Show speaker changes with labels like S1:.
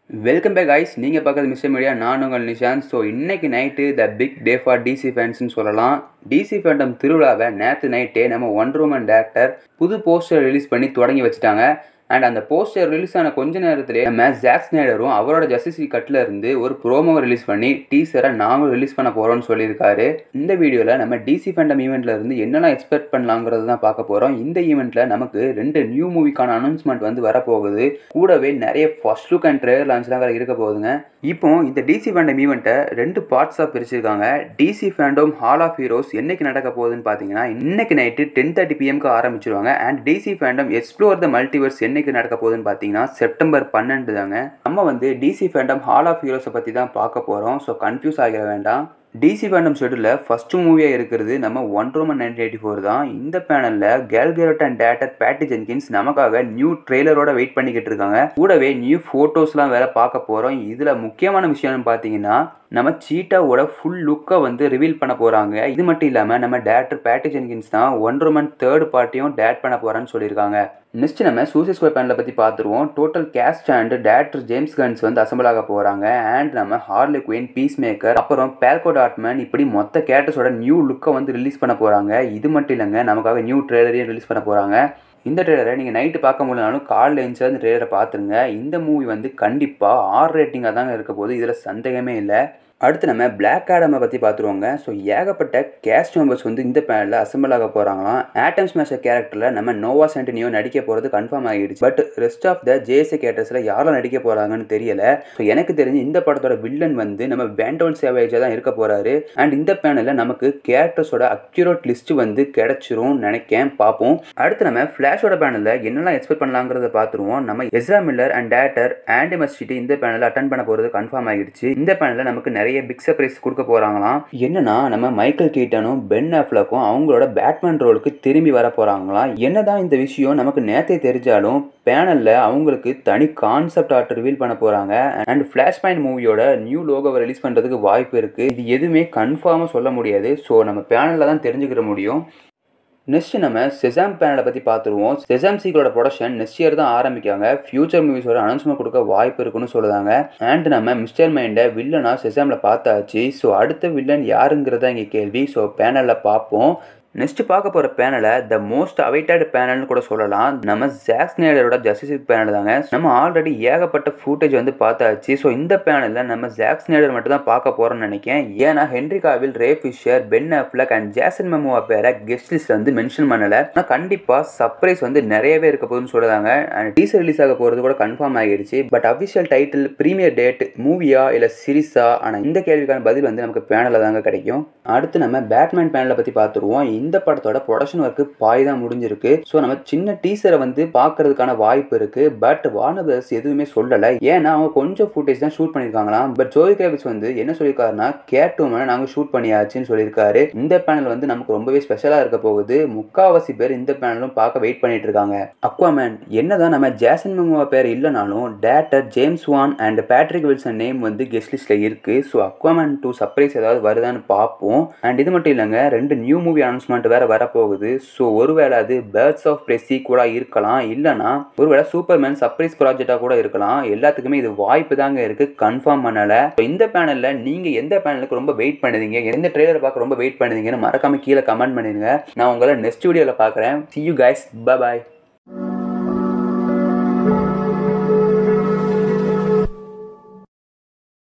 S1: welcome back ice நீங்கள் பார்க்குறது mister media நான் உங்கள் நிஷாந்த் ஸோ இன்னைக்கு night the big day for DC ஃபேன்ஸ்னு சொல்லலாம் டிசி ஃபேண்டம் திருவிழாவை நேற்று நைட்டே நம்ம ஒன் ரூமன் டேரக்டர் புது போஸ்டர் ரிலீஸ் பண்ணி தொடங்கி வச்சுட்டாங்க அண்ட் அந்த போஸ்டர் ரிலீஸ் ஆன கொஞ்ச நேரத்திலே நம்ம ஜாக் ஸ்னைடரும் அவரோட ஜஸ்டிஸ் கட்டில் இருந்து ஒரு ப்ரோமோவை ரிலீஸ் பண்ணி டீசரை நாங்களும் ரிலீஸ் பண்ண போகிறோம்னு சொல்லியிருக்காரு இந்த வீடியோவில் நம்ம டிசி ஃபேண்டம் ஈவெண்ட்ல இருந்து என்னெல்லாம் எக்ஸ்பெக்ட் பண்ணலாங்கிறது தான் பார்க்க போகிறோம் இந்த ஈவெண்ட்டில் நமக்கு ரெண்டு நியூ மூவிக்கான அனௌன்ஸ்மெண்ட் வந்து வரப்போகுது கூடவே நிறைய ஃபர்ஸ்ட் லுக் அண்ட் ட்ரெயர் லான்ச்லாம் வேறு இருக்க போகுதுங்க இப்போ இந்த டிசி ஃபேண்டம் ஈவெண்ட்டை ரெண்டு பார்ட்ஸாக பிரிச்சிருக்காங்க DC fandom hall of heroes என்னைக்கு நடக்க போகுதுன்னு பார்த்தீங்கன்னா இன்னைக்கு நைட்டு டென் தேர்ட்டி பிஎம்க்கு ஆரம்பிச்சிருவாங்க and DC fandom explore the multiverse என்னைக்கு நடக்க போகுதுன்னு பார்த்தீங்கன்னா செப்டம்பர் பன்னெண்டு தாங்க நம்ம வந்து டிசி ஃபேண்டம் ஹால் ஆஃப் ஹீரோஸை பற்றி தான் பார்க்க போகிறோம் ஸோ கன்ஃபியூஸ் ஆகிட வேண்டாம் டிசி ஃபேண்டம் ஷெட்யூலில் ஃபஸ்ட்டு மூவியாக இருக்கிறது நம்ம ஒன் ரோமன் நைன்டீன் எயிட்டி ஃபோர் தான் இந்த பேனலில் கேல்கேரட் அண்ட் டேட்டர் பேட்டி ஜென்கின்ஸ் நமக்காக நியூ ட்ரெய்லரோட வெயிட் பண்ணிக்கிட்டு இருக்காங்க கூடவே நியூ ஃபோட்டோஸ்லாம் வேற பார்க்க போகிறோம் இதில் முக்கியமான விஷயம்னு பார்த்தீங்கன்னா நம்ம சீட்டாவோட ஃபுல் லுக்கை வந்து ரிவீல் பண்ண போகிறாங்க இது மட்டும் இல்லாமல் நம்ம டேரக்டர் பேட்டி ஜென்கின்ஸ் தான் ஒன் ரோமன் தேர்ட் பார்ட்டியும் டேட் பண்ண போகிறான்னு சொல்லியிருக்காங்க நெக்ஸ்ட் நம்ம சூசைட் ஸ்கொயர் பேனலை பற்றி பார்த்துருவோம் total cast and director James Gunn வந்து அசம்பிள் ஆக போகிறாங்க அண்ட் நம்ம ஹார்லி குயின் பீஸ் மேக்கர் அப்புறம் பேல்கோ டாட்மேன் இப்படி மொத்த கேரக்டர்ஸோட நியூ லுக்கை வந்து ரிலீஸ் பண்ண போகிறாங்க இது மட்டும் இல்லைங்க நமக்காக நியூ ட்ரெய்லரையும் ரிலீஸ் பண்ண போகிறாங்க இந்த ட்ரெய்லரை நீங்கள் நைட்டு பார்க்க முடியலனாலும் காலில் எழுந்துச்சு அந்த ட்ரெய்லரை பார்த்துருங்க இந்த மூவி வந்து கண்டிப்பாக ஆர் ரேட்டிங்காக தாங்க இருக்க போது இதில் சந்தேகமே இல்லை அடுத்து நம்ம பிளாக் ஆடமை பற்றி பார்த்துருவோங்க ஸோ ஏகப்பட்ட கேஸ்ட் மெம்பர்ஸ் வந்து இந்த பேனலில் அசம்பிள் ஆக போகிறாங்களாம் ஆட்டம் ஸ்மேஷர் கேரக்டரில் நம்ம நோவா சென்டினியோ நடிக்க போகிறது கன்ஃபார்ம் ஆகிடுச்சு but rest of the JSA கேரக்டர்ஸில் யாரெல்லாம் நடிக்க போகிறாங்கன்னு தெரியல ஸோ எனக்கு தெரிஞ்சு இந்த படத்தோட வில்லன் வந்து நம்ம வேண்டோல் சேவேஜாக தான் இருக்க போகிறாரு அண்ட் இந்த பேனலில் நமக்கு கேரக்டர்ஸோட அக்யூரேட் லிஸ்ட் வந்து கிடைச்சிரும் நினைக்கேன் பார்ப்போம் அடுத்து நம்ம ஃப்ளாஷோட பேனலில் என்னெல்லாம் எக்ஸ்பெக்ட் பண்ணலாங்கிறத பார்த்துருவோம் நம்ம Ezra Miller and director Andy Muschietti இந்த பேனலில் அட்டன் பண்ண போகிறது கன்ஃபார்ம் ஆகிடுச்சு இந்த பேனலில் நமக்கு நிறைய நிறைய பிக் சர்ப்ரைஸ் கொடுக்க போகிறாங்களாம் என்னன்னா நம்ம மைக்கேல் கீட்டனும் பென் அஃப்லக்கும் அவங்களோட பேட்மேன் ரோலுக்கு திரும்பி வர போகிறாங்களாம் என்னதான் இந்த விஷயம் நமக்கு நேரத்தை தெரிஞ்சாலும் பேனலில் அவங்களுக்கு தனி கான்செப்ட் ஆர்ட் ரிவீல் பண்ண போகிறாங்க அண்ட் ஃப்ளாஷ் பாயிண்ட் மூவியோட நியூ லோகோவை ரிலீஸ் பண்ணுறதுக்கு வாய்ப்பு இருக்குது இது எதுவுமே கன்ஃபார்மாக சொல்ல முடியாது ஸோ நம்ம பேனலில் தான் தெரிஞ்சுக்கிற முடியும் நெக்ஸ்ட் நம்ம செசாம் பேனலை பற்றி பார்த்துருவோம் செசாம் சீக்கரோட ப்ரொடக்ஷன் நெக்ஸ்ட் இயர் தான் ஆரம்பிக்காங்க ஃபியூச்சர் மூவிஸோட அனௌன்ஸ்மெண்ட் கொடுக்க வாய்ப்பு இருக்குன்னு சொல்லுதாங்க அண்ட் நம்ம மிஸ்டர் மைண்டை வில்லனா செசாமில் பார்த்தாச்சு ஸோ அடுத்த வில்லன் யாருங்கிறதா இங்கே கேள்வி ஸோ பேனலில் பார்ப்போம் நெக்ஸ்ட் பார்க்க போகிற பேனலை த மோஸ்ட் அவைட்டட் பேனல்னு கூட சொல்லலாம் நம்ம ஜாக் ஸ்னேடரோட ஜஸ்டிஸ் பேனல் தாங்க நம்ம ஆல்ரெடி ஏகப்பட்ட ஃபூட்டேஜ் வந்து பார்த்தாச்சு ஸோ இந்த பேனலில் நம்ம ஜாக் ஸ்னேடர் மட்டும் தான் பார்க்க போகிறோம்னு நினைக்கிறேன் ஏன்னா Henry Cavill Ray Fisher Ben Affleck and Jason Momoa பேரை கெஸ்ட் லிஸ்ட் வந்து மென்ஷன் பண்ணலை ஆனால் கண்டிப்பாக சர்ப்ரைஸ் வந்து நிறையவே இருக்க போகுதுன்னு சொல்லுறாங்க அண்ட் டீசர் ரிலீஸ் ஆக போகிறது கூட கன்ஃபார்ம் ஆகிடுச்சு but official title premiere date மூவியா இல்லை சீரிஸா ஆனால் இந்த கேள்விக்கான பதில் வந்து நமக்கு பேனலில் தாங்க கிடைக்கும் அடுத்து நம்ம பேட்மேன் பேனலை பற்றி பார்த்துருவோம் இந்த படத்தோட ப்ரொடக்ஷன் ஒர்க்கு பாய் தான் முடிஞ்சிருக்கு ஸோ நம்ம சின்ன டீசரை வந்து பார்க்கறதுக்கான வாய்ப்பு இருக்கு பட் வார்னர் பிரதர்ஸ் எதுவுமே சொல்லலை ஏன்னா அவங்க கொஞ்சம் ஃபுட்டேஜ் தான் ஷூட் பண்ணியிருக்காங்களாம் பட் ஜோய் கிராபிக்ஸ் வந்து என்ன சொல்லியிருக்காருன்னா கேட்டோம்னா நாங்கள் ஷூட் பண்ணியாச்சுன்னு சொல்லியிருக்காரு இந்த பேனல் வந்து நமக்கு ரொம்பவே ஸ்பெஷலாக இருக்க போகுது முக்காவாசி பேர் இந்த பேனலும் பார்க்க வெயிட் பண்ணிட்டு இருக்காங்க அக்வாமேன் என்னதான் நம்ம ஜாசன் மெமோவா பேர் இல்லைனாலும் director James Wan and Patrick Wilson name வந்து கெஸ்ட் லிஸ்ட்ல இருக்கு ஸோ அக்வாமேன் டூ சர்ப்ரைஸ் ஏதாவது வருதான்னு பார்ப்போம் அண்ட் இது மட்டும் இல்லைங்க ரெண்டு நியூ மூவி அனௌன்ஸ்மெண்ட் வேற வரப்போகுது ஸோ ஒருவேளை அது பேர்ட்ஸ் ஆஃப் பிரே சீக்குவலாக இருக்கலாம் இல்லைனா ஒருவேளை சூப்பர்மேன் சர்ப்ரைஸ் ப்ராஜெக்டாக கூட இருக்கலாம் எல்லாத்துக்குமே இது வாய்ப்பு தாங்க இருக்கு கன்ஃபார்ம் பண்ணலை இந்த பேனலில் நீங்கள் எந்த பேனலுக்கு ரொம்ப வெயிட் பண்ணுறீங்க எந்த ட்ரெய்லர் பார்க்க ரொம்ப வெயிட் பண்ணுறீங்கன்னு மறக்காம கீழே கமெண்ட் பண்ணிடுங்க நான் உங்களை நெக்ஸ்ட் வீடியோவில் பார்க்குறேன் சி யூ கைஸ் பாய்